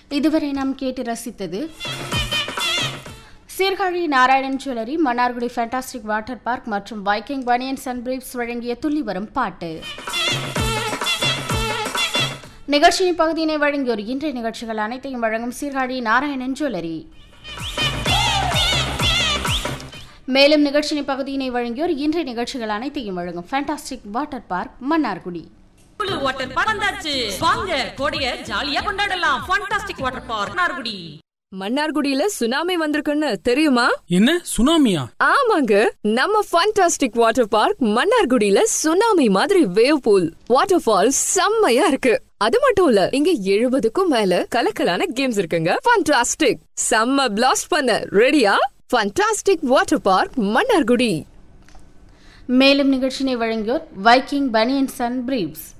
இதுவரை நாம் கேட்டு ரசித்தது Sirkazhi Narayanan jewellery Mannargudi fantastic water park மற்றும் வைக்கிங் பனியன்ஸ் அண்ட் பிரீப்ஸ் வழங்கிய துள்ளி வரும் பாட்டு நிகழ்ச்சியின் பகுதியினை வழங்கியோர் இன்றைய நிகழ்ச்சிகள் அனைத்தையும் வழங்கும் சீர்காழி நாராயணன் ஜுவல்லரி மேலும் நிகழ்ச்சியின் பகுதியினை வழங்கியோர் இன்றைய நிகழ்ச்சிகள் அனைத்தையும் வழங்கும் ஃபேண்டாஸ்டிக் வாட்டர் பார்க் மன்னார்குடி குளு வாட்டர் பார்க் வந்தாச்சு வாங்க கோடைய ஜாலியா கொண்டாடலாம் ஃபண்டாஸ்டிக் வாட்டர் பார்க் நார்குடி மன்னார்குடியில சுனாமி வந்திருக்குன்னு தெரியுமா என்ன சுனாமியா ஆமாங்க நம்ம ஃபண்டாஸ்டிக் வாட்டர் பார்க் மன்னார்குடியில சுனாமி மாதிரி வேவ் பூல் வாட்டர் ஃபால் செம்மையா இருக்கு அது மட்டும் இல்ல இங்க எழுபதுக்கும் மேல கலக்கலான கேம்ஸ் இருக்குங்க ஃபண்டாஸ்டிக் செம்ம பிளாஸ்ட் பண்ண ரெடியா ஃபண்டாஸ்டிக் வாட்டர் பார்க் மன்னார்குடி மேலும் நிகழ்ச்சியினை வழங்கியோர் வைக்கிங் பனியன்ஸ் அண்ட் பிரீப்ஸ்